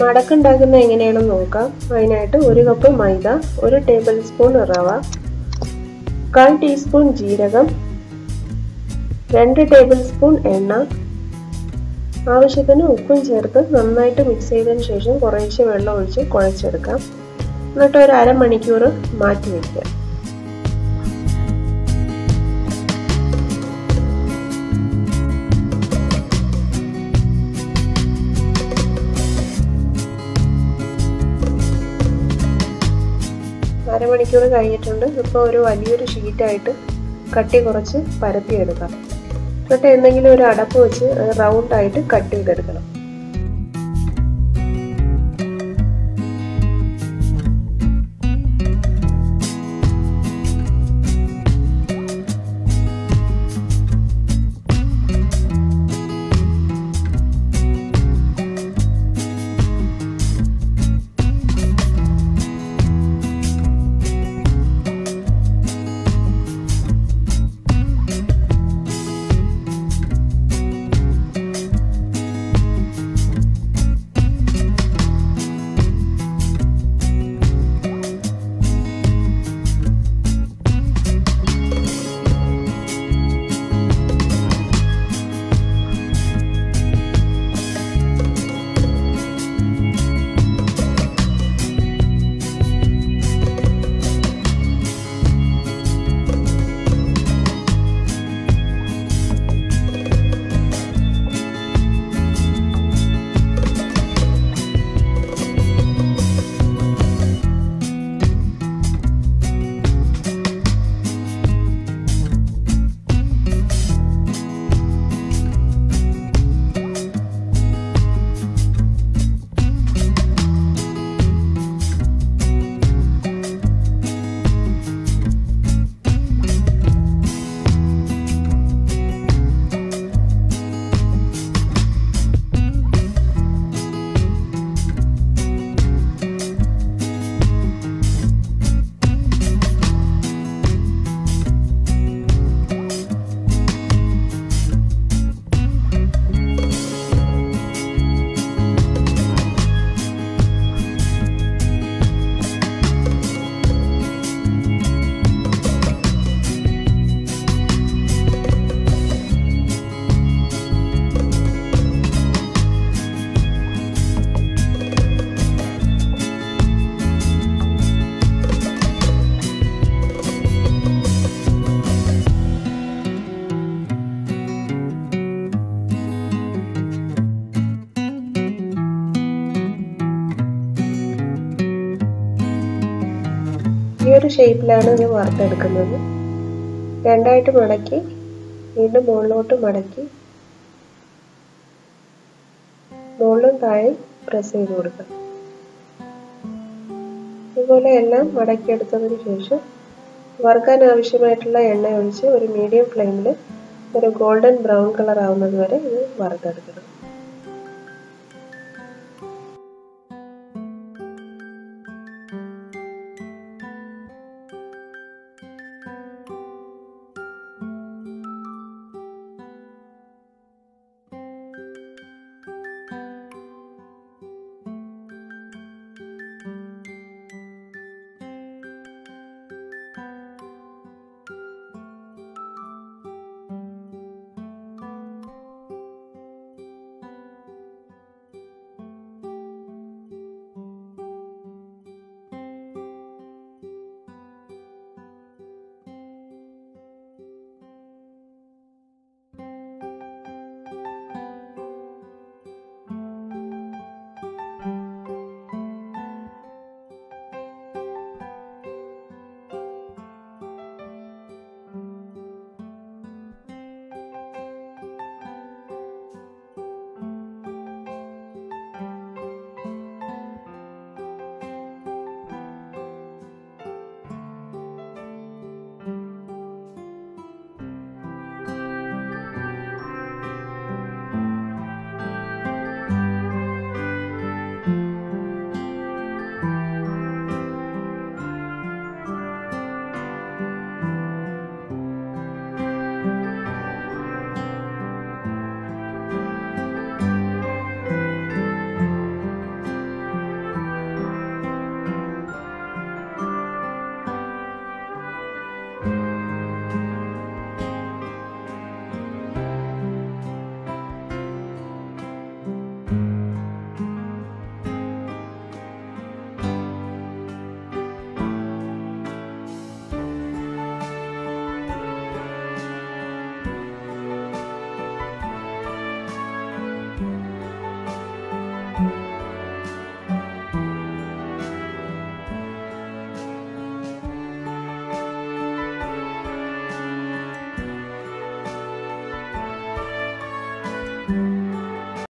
അടക്കുണ്ടാക്കുന്ന എങ്ങനെയാണെന്ന് നോക്കാം അതിനായിട്ട് ഒരു കപ്പ് മൈദ ഒരു ടേബിൾ സ്പൂൺ റവ കാൽ ടീസ്പൂൺ ജീരകം രണ്ട് ടേബിൾ സ്പൂൺ എണ്ണ ആവശ്യത്തിന് ഉപ്പും ചേർത്ത് നന്നായിട്ട് മിക്സ് ചെയ്തതിന് ശേഷം കുറേശ്ശെ വെള്ളം ഒഴിച്ച് കുഴച്ചെടുക്കാം എന്നിട്ട് ഒരു അരമണിക്കൂർ മാറ്റി വയ്ക്കുക അരമണിക്കൂർ കഴിഞ്ഞിട്ടുണ്ട് ഇപ്പോൾ ഒരു വലിയൊരു ഷീറ്റായിട്ട് കട്ടി കുറച്ച് പരത്തിയെടുക്കാം എന്നിട്ട് എന്തെങ്കിലും ഒരു അടപ്പ് വെച്ച് റൗണ്ട് ആയിട്ട് കട്ട് ചെയ്തെടുക്കണം ഈ ഒരു ഷേപ്പിലാണ് ഇത് വറുത്തെടുക്കുന്നത് രണ്ടായിട്ട് മടക്കി വീണ്ടും മുകളിലോട്ട് മടക്കി മുകളിലും താഴെ പ്രസ് ചെയ്ത് കൊടുക്കാം ഇതുപോലെ എല്ലാം മടക്കിയെടുത്തതിന് ശേഷം വറുക്കാൻ ആവശ്യമായിട്ടുള്ള എണ്ണ ഒഴിച്ച് ഒരു മീഡിയം ഫ്ലെയിമിൽ ഒരു ഗോൾഡൻ ബ്രൗൺ കളർ ആവുന്നത് വരെ ഇത് വറുത്തെടുക്കണം